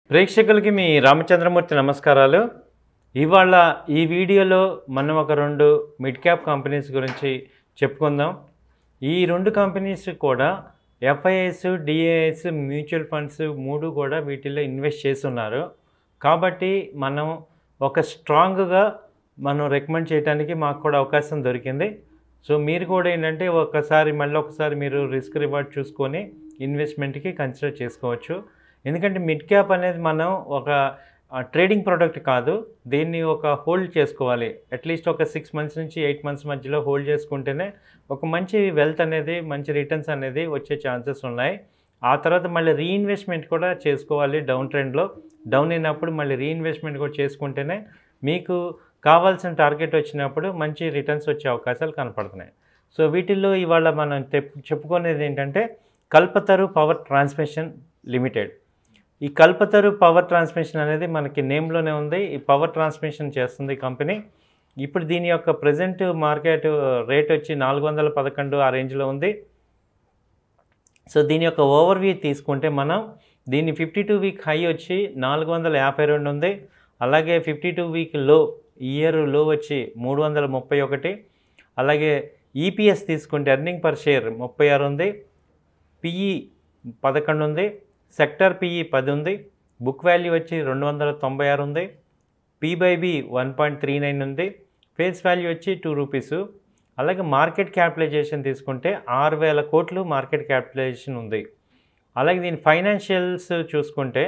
ప్రేక్షకులకి మీ రామచంద్రమూర్తి నమస్కారాలు ఇవాళ ఈ వీడియోలో మనం ఒక రెండు మిడ్ క్యాప్ కంపెనీస్ గురించి చెప్పుకుందాం ఈ రెండు కంపెనీస్ కూడా ఎఫ్ఐఎస్ డిఏఎస్ మ్యూచువల్ ఫండ్స్ మూడు కూడా వీటిల్లో ఇన్వెస్ట్ చేస్తున్నారు కాబట్టి మనం ఒక స్ట్రాంగ్గా మనం రికమెండ్ చేయడానికి మాకు కూడా అవకాశం దొరికింది సో మీరు కూడా ఏంటంటే ఒకసారి మళ్ళీ ఒకసారి మీరు రిస్క్ రివార్డ్ చూసుకొని ఇన్వెస్ట్మెంట్కి కన్సిడర్ చేసుకోవచ్చు ఎందుకంటే మిడ్ క్యాప్ అనేది మనం ఒక ట్రేడింగ్ ప్రోడక్ట్ కాదు దీన్ని ఒక హోల్డ్ చేసుకోవాలి అట్లీస్ట్ ఒక సిక్స్ మంత్స్ నుంచి ఎయిట్ మంత్స్ మధ్యలో హోల్డ్ చేసుకుంటేనే ఒక మంచి వెల్త్ అనేది మంచి రిటర్న్స్ అనేది వచ్చే ఛాన్సెస్ ఉన్నాయి ఆ తర్వాత మళ్ళీ రీఇన్వెస్ట్మెంట్ కూడా చేసుకోవాలి డౌన్ ట్రెండ్లో డౌన్ అయినప్పుడు మళ్ళీ రీఇన్వెస్ట్మెంట్ కూడా చేసుకుంటేనే మీకు కావాల్సిన టార్గెట్ వచ్చినప్పుడు మంచి రిటర్న్స్ వచ్చే అవకాశాలు కనపడుతున్నాయి సో వీటిల్లో ఇవాళ మనం తెప్- చెప్పుకునేది ఏంటంటే కల్పతరు పవర్ ట్రాన్స్మిషన్ లిమిటెడ్ ఈ కల్పతరు పవర్ ట్రాన్స్మిషన్ అనేది మనకి నేమ్లోనే ఉంది ఈ పవర్ ట్రాన్స్మిషన్ చేస్తుంది ఈ కంపెనీ ఇప్పుడు దీని యొక్క ప్రజెంట్ మార్కెట్ రేట్ వచ్చి నాలుగు వందల పదకొండు ఆ రేంజ్లో ఉంది సో దీని యొక్క ఓవర్వ్యూ తీసుకుంటే మనం దీని ఫిఫ్టీ టూ వీక్ హై వచ్చి నాలుగు వందల యాభై రెండు ఉంది అలాగే ఫిఫ్టీ టూ వీక్ లో ఇయర్ లో వచ్చి మూడు వందల ముప్పై ఒకటి అలాగే ఈపీఎస్ తీసుకుంటే ఎర్నింగ్ పర్ షేర్ ముప్పై ఆరు ఉంది పిఈ పదకొండు ఉంది సెక్టర్ పిఈ పది ఉంది బుక్ వాల్యూ వచ్చి రెండు వందల తొంభై ఆరు ఉంది P by B one point three nine ఉంది ఫేస్ వాల్యూ వచ్చి టూ రూపీస్ అలాగే మార్కెట్ క్యాపిటలైజేషన్ తీసుకుంటే ఆరు వేల కోట్లు మార్కెట్ క్యాపిటలైజేషన్ ఉంది అలాగే దీని ఫైనాన్షియల్స్ చూసుకుంటే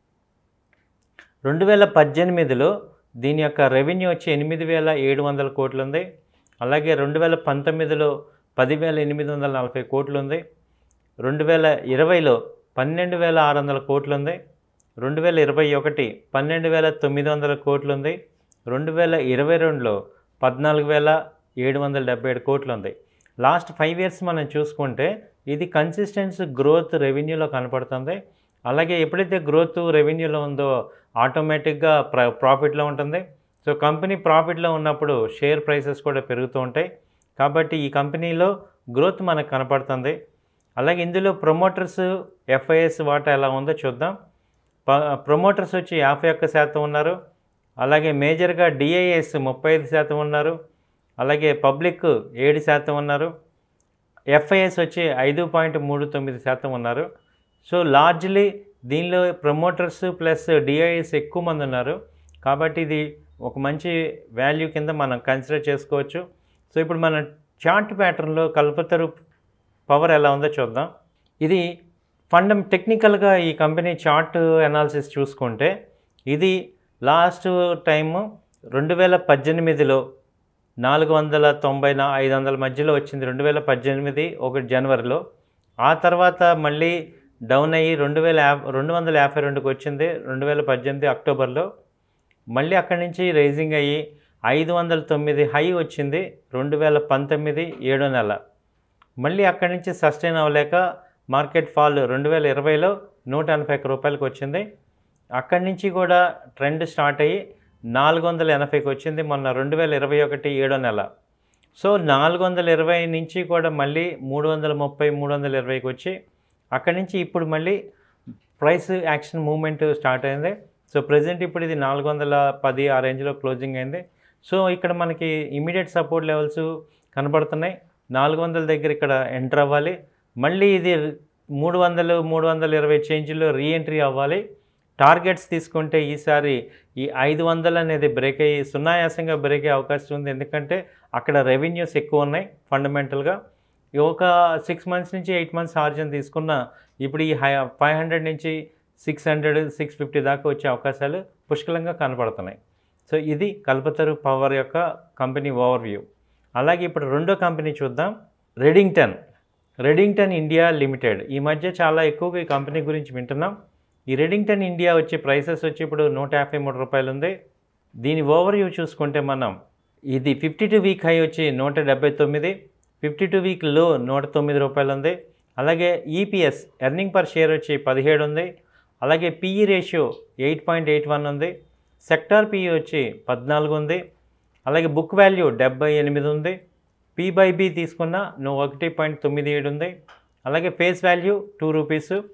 రెండు వేల పద్దెనిమిదిలో దీని యొక్క రెవెన్యూ వచ్చి ఎనిమిది వేల ఏడు వందల కోట్లు ఉంది అలాగే రెండు వేల పంతొమ్మిదిలో పదివేల ఎనిమిది వందల నలభై కోట్లు ఉంది రెండు వేల ఇరవైలో పన్నెండు వేల ఆరు వందల కోట్లు ఉంది రెండు వేల ఇరవై ఒకటి పన్నెండు వేల తొమ్మిది వందల కోట్లు ఉంది రెండు వేల ఇరవై రెండులో పద్నాలుగు వేల ఏడు వందల డెబ్బై ఏడు కోట్లు ఉంది లాస్ట్ ఫైవ్ ఇయర్స్ మనం చూసుకుంటే ఇది కన్సిస్టెన్స్ గ్రోత్ రెవెన్యూలో కనపడుతుంది అలాగే ఎప్పుడైతే గ్రోత్ రెవెన్యూలో ఉందో ఆటోమేటిక్గా ప్ర ప్రాఫిట్లో ఉంటుంది సో కంపెనీ ప్రాఫిట్లో ఉన్నప్పుడు షేర్ ప్రైసెస్ కూడా పెరుగుతూ ఉంటాయి కాబట్టి ఈ కంపెనీలో గ్రోత్ మనకు కనపడుతుంది అలాగే ఇందులో ప్రమోటర్స్ ఎఫ్ఐఎస్ వాటా ఎలా ఉందో చూద్దాం ప- ప్రమోటర్స్ వచ్చి యాభై ఒక్క శాతం ఉన్నారు అలాగే మేజర్గా డిఐఎస్ ముప్పై ఐదు శాతం ఉన్నారు అలాగే పబ్లిక్ ఏడు శాతం ఉన్నారు ఎఫ్ఐఎస్ వచ్చి ఐదు పాయింట్ మూడు తొమ్మిది శాతం ఉన్నారు సో లార్జ్లీ దీనిలో ప్రమోటర్స్ ప్లస్ డిఐఎస్ ఎక్కువ మంది ఉన్నారు కాబట్టి ఇది ఒక మంచి వాల్యూ కింద మనం కన్సిడర్ చేసుకోవచ్చు సో ఇప్పుడు మన చార్ట్ ప్యాటర్న్లో కల్పతరు పవర్ ఎలా ఉందో చూద్దాం ఇది ఫండం టెక్నికల్గా ఈ కంపెనీ చార్ట్ అనాలిసిస్ చూసుకుంటే ఇది లాస్ట్ టైము రెండు వేల పద్దెనిమిదిలో నాలుగు వందల తొంభై నా ఐదు వందల మధ్యలో వచ్చింది రెండు వేల పద్దెనిమిది ఒకటి జనవరిలో ఆ తర్వాత మళ్ళీ డౌన్ అయ్యి రెండు వేల యాభై రెండు వందల యాభై రెండుకి వచ్చింది రెండు వేల పద్దెనిమిది అక్టోబర్లో మళ్ళీ అక్కడి నుంచి రైజింగ్ అయ్యి ఐదు వందల తొమ్మిది హై వచ్చింది రెండు వేల పంతొమ్మిది ఏడో నెల మళ్ళీ అక్కడి నుంచి సస్టైన్ అవ్వలేక మార్కెట్ ఫాల్ రెండు వేల ఇరవైలో నూట ఎనభై ఒక్క రూపాయలకి వచ్చింది అక్కడి నుంచి కూడా ట్రెండ్ స్టార్ట్ అయ్యి నాలుగు వందల ఎనభైకి వచ్చింది మొన్న రెండు వేల ఇరవై ఒకటి ఏడో నెల సో నాలుగు వందల ఇరవై నుంచి కూడా మళ్ళీ మూడు వందల ముప్పై మూడు వందల ఇరవైకి వచ్చి అక్కడి నుంచి ఇప్పుడు మళ్ళీ ప్రైస్ యాక్షన్ మూమెంట్ స్టార్ట్ అయింది సో ప్రజెంట్ ఇప్పుడు ఇది నాలుగు వందల పది ఆ రేంజ్లో క్లోజింగ్ అయింది సో ఇక్కడ మనకి ఇమీడియట్ సపోర్ట్ లెవెల్స్ కనబడుతున్నాయి నాలుగు వందల దగ్గర ఇక్కడ ఎంటర్ అవ్వాలి మళ్ళీ ఇది మూడు వందలు మూడు వందల ఇరవై చేంజ్లో రీఎంట్రీ అవ్వాలి టార్గెట్స్ తీసుకుంటే ఈసారి ఈ ఐదు వందలు అనేది బ్రేక్ అయ్యి సున్నాయాసంగా బ్రేక్ అయ్యే అవకాశం ఉంది ఎందుకంటే అక్కడ రెవెన్యూస్ ఎక్కువ ఉన్నాయి ఫండమెంటల్గా ఈ ఒక సిక్స్ మంత్స్ నుంచి ఎయిట్ మంత్స్ ఆర్జన్ తీసుకున్న ఇప్పుడు ఈ హై ఫైవ్ హండ్రెడ్ నుంచి సిక్స్ హండ్రెడ్ సిక్స్ ఫిఫ్టీ దాకా వచ్చే అవకాశాలు పుష్కలంగా కనపడుతున్నాయి సో ఇది కల్పతరు పవర్ యొక్క కంపెనీ ఓవర్వ్యూ అలాగే ఇప్పుడు రెండో కంపెనీ చూద్దాం రెడింగ్టన్ రెడింగ్టన్ ఇండియా లిమిటెడ్ ఈ మధ్య చాలా ఎక్కువగా ఈ కంపెనీ గురించి వింటున్నాం ఈ రెడింగ్టన్ ఇండియా వచ్చే ప్రైసెస్ వచ్చి ఇప్పుడు నూట యాభై మూడు రూపాయలు ఉంది దీని ఓవర్వ్యూ చూసుకుంటే మనం ఇది ఫిఫ్టీ టూ వీక్ హై వచ్చి నూట డెబ్బై తొమ్మిది ఫిఫ్టీ టూ వీక్ లో నూట తొమ్మిది రూపాయలు ఉంది అలాగే ఈపీఎస్ ఎర్నింగ్ పర్ షేర్ వచ్చి పదిహేడు ఉంది అలాగే PE ratio eight point eight one ఉంది సెక్టార్ పిఈ వచ్చి పద్నాలుగు ఉంది అలాగే బుక్ వాల్యూ డెబ్బై ఎనిమిది ఉంది పీ బై బి తీసుకున్న నువ్వు ఒకటి పాయింట్ తొమ్మిది ఏడు ఉంది అలాగే ఫేస్ వాల్యూ టూ రూపీస్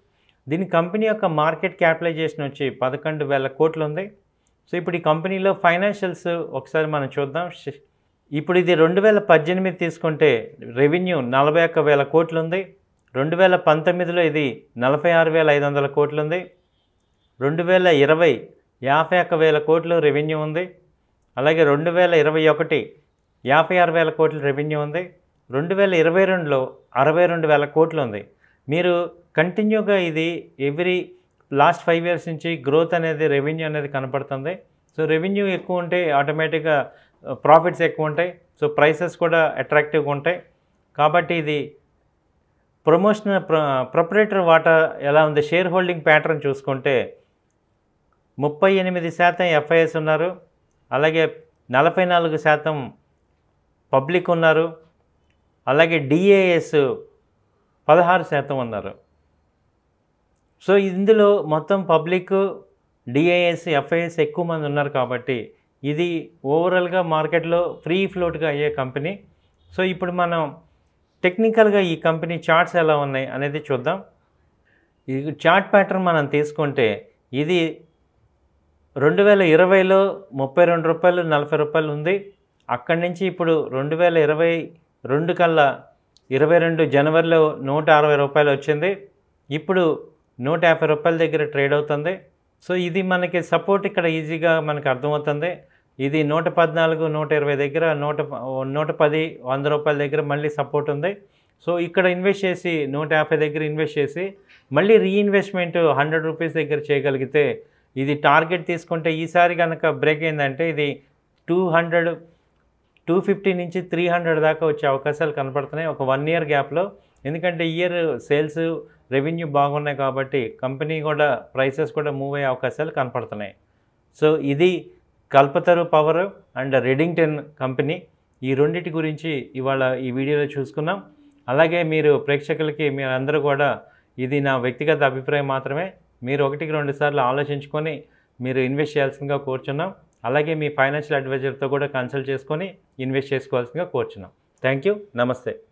దీని కంపెనీ యొక్క మార్కెట్ క్యాపిటలైజేషన్ వచ్చి పదకొండు వేల కోట్లు ఉంది సో ఇప్పుడు ఈ కంపెనీలో ఫైనాన్షియల్స్ ఒకసారి మనం చూద్దాం ష్- ఇప్పుడు ఇది రెండు వేల పద్దెనిమిది తీసుకుంటే రెవెన్యూ నలభై ఒక్క వేల కోట్లు ఉంది రెండు వేల పంతొమ్మిదిలో ఇది నలభై ఆరు వేల ఐదు వందల కోట్లు ఉంది రెండు వేల ఇరవై యాభై ఒక్క వేల కోట్లు రెవెన్యూ ఉంది అలాగే రెండు వేల ఇరవై ఒకటి యాభై ఆరు వేల కోట్ల రెవెన్యూ ఉంది రెండు వేల ఇరవై రెండులో అరవై రెండు వేల కోట్లు ఉంది మీరు కంటిన్యూగా ఇది ఎవ్రీ లాస్ట్ ఫైవ్ ఇయర్స్ నుంచి గ్రోత్ అనేది రెవెన్యూ అనేది కనపడుతుంది సో రెవెన్యూ ఎక్కువ ఉంటే ఆటోమేటిక్గా ప్రాఫిట్స్ ఎక్కువ ఉంటాయి సో ప్రైసెస్ కూడా అట్రాక్టివ్గా ఉంటాయి కాబట్టి ఇది ప్రమోషనల్ ప్ర ప్రొపరేటర్ వాటా ఎలా ఉంది షేర్ హోల్డింగ్ ప్యాటర్న్ చూసుకుంటే ముప్పై ఎనిమిది శాతం ఎఫ్ఐఎస్ ఉన్నారు అలాగే నలభై నాలుగు శాతం పబ్లిక్ ఉన్నారు అలాగే డిఏఎస్ పదహారు శాతం ఉన్నారు సో ఇందులో మొత్తం పబ్లిక్ డిఐఎస్ ఎఫ్ఐఎస్ ఎక్కువ మంది ఉన్నారు కాబట్టి ఇది ఓవరాల్గా మార్కెట్లో ఫ్రీ ఫ్లోట్గా అయ్యే కంపెనీ సో ఇప్పుడు మనం టెక్నికల్గా ఈ కంపెనీ చార్ట్స్ ఎలా ఉన్నాయి అనేది చూద్దాం ఈ చార్ట్ ప్యాటర్న్ మనం తీసుకుంటే ఇది రెండు వేల ఇరవైలో ముప్పై రెండు రూపాయలు నలభై రూపాయలు ఉంది అక్కడి నుంచి ఇప్పుడు రెండు వేల ఇరవై రెండు కల్లా ఇరవై రెండు జనవరిలో నూట అరవై రూపాయలు వచ్చింది ఇప్పుడు నూట యాభై రూపాయల దగ్గర ట్రేడ్ అవుతుంది సో ఇది మనకి సపోర్ట్ ఇక్కడ ఈజీగా మనకు అర్థమవుతుంది ఇది నూట పద్నాలుగు నూట ఇరవై దగ్గర నూట ప- నూట పది వంద రూపాయల దగ్గర మళ్ళీ సపోర్ట్ ఉంది సో ఇక్కడ ఇన్వెస్ట్ చేసి నూట యాభై దగ్గర ఇన్వెస్ట్ చేసి మళ్ళీ రీఇన్వెస్ట్మెంట్ హండ్రెడ్ రూపీస్ దగ్గర చేయగలిగితే ఇది టార్గెట్ తీసుకుంటే ఈసారి కనుక బ్రేక్ అయిందంటే ఇది టూ హండ్రెడ్ టూ ఫిఫ్టీ నుంచి త్రీ హండ్రెడ్ దాకా వచ్చే అవకాశాలు కనపడుతున్నాయి ఒక వన్ ఇయర్ గ్యాప్లో ఎందుకంటే ఇయర్ సేల్స్ రెవెన్యూ బాగున్నాయి కాబట్టి కంపెనీ కూడా ప్రైసెస్ కూడా మూవ్ అయ్యే అవకాశాలు కనపడుతున్నాయి సో ఇది Kalpataru power and Redington company ఈ రెండిటి గురించి ఇవాళ ఈ వీడియోలో చూసుకున్నాం అలాగే మీరు ప్రేక్షకులకి మీరు అందరూ కూడా ఇది నా వ్యక్తిగత అభిప్రాయం మాత్రమే మీరు ఒకటికి రెండు సార్లు ఆలోచించుకొని మీరు ఇన్వెస్ట్ చేయాల్సిందిగా కోరుచున్నాం అలాగే మీ ఫైనాన్షియల్ అడ్వైజర్తో కూడా కన్సల్ట్ చేసుకొని ఇన్వెస్ట్ చేసుకోవాల్సిందిగా కోరుచున్నాం థ్యాంక్ యూ నమస్తే